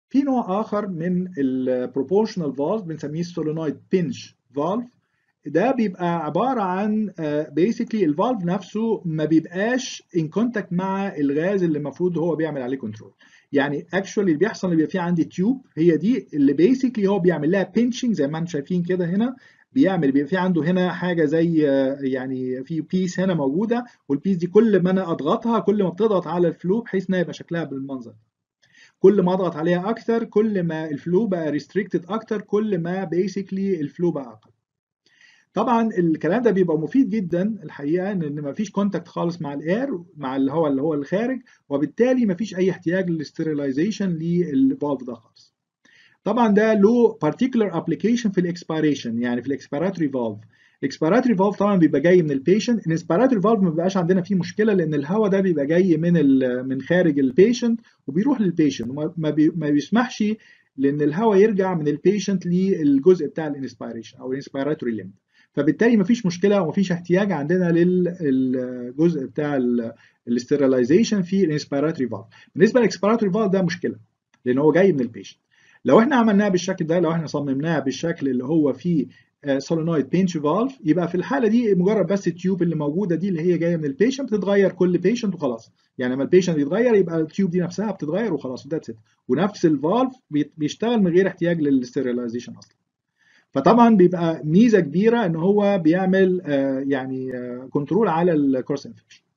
في نوع اخر من البروبورشنال فالف بنسميه السولينويد بينش فالف ده بيبقى عباره عن بيسكلي الفالف نفسه ما بيبقاش ان كونتاكت مع الغاز اللي المفروض هو بيعمل عليه كنترول يعني اكشولي اللي بيحصل اللي بيبقى في عندي تيوب هي دي اللي بيسكلي هو بيعمل لها بينشنج زي ما انتم شايفين كده هنا بيعمل بيبقى في عنده هنا حاجه زي يعني في بيس هنا موجوده والبيس دي كل ما انا اضغطها كل ما بتضغط على الفلو بحيث انها يبقى شكلها بالمنظر كل ما اضغط عليها اكتر كل ما الفلو بقى ريستريكتد اكتر كل ما بيسكلي الفلو بقى اقل طبعا الكلام ده بيبقى مفيد جدا الحقيقه ان ما فيش كونتاكت خالص مع الاير مع الهواء اللي هو الخارج وبالتالي ما فيش اي احتياج للستيرلايزيشن للفالف ده خالص طبعا ده له particular application في الاكسبيريشن يعني في الاكسبيراتوري فالف الاكسبيراتوري فالف طبعا بيبقى جاي من البيشنت الانسبيراتوري فالف ما بيبقاش عندنا فيه مشكله لان الهواء ده بيبقى جاي من من خارج البيشنت وبيروح للبيشنت وما بي ما بيسمحش لان الهواء يرجع من البيشنت للجزء بتاع الانسبيريشن او الانسبيراتوري ليمب فبالتالي ما فيش مشكله وما فيش احتياج عندنا للجزء بتاع الاستيرلايزيشن في الانسبيراتوري فالف بالنسبه للاكسبيراتوري فالف ده مشكله لان هو جاي من البيشنت لو احنا عملناها بالشكل ده لو احنا صممناها بالشكل اللي هو فيه سولينويد بينش فالف يبقى في الحاله دي مجرد بس التيوب اللي موجوده دي اللي هي جايه من البيشنت بتتغير كل بيشنت وخلاص يعني لما البيشنت يتغير يبقى التيوب دي نفسها بتتغير وخلاص وذاتس ات ونفس الفالف بيشتغل من غير احتياج للستيرلايزيشن اصلا فطبعا بيبقى ميزه كبيره ان هو بيعمل يعني كنترول على الكروس انفكشن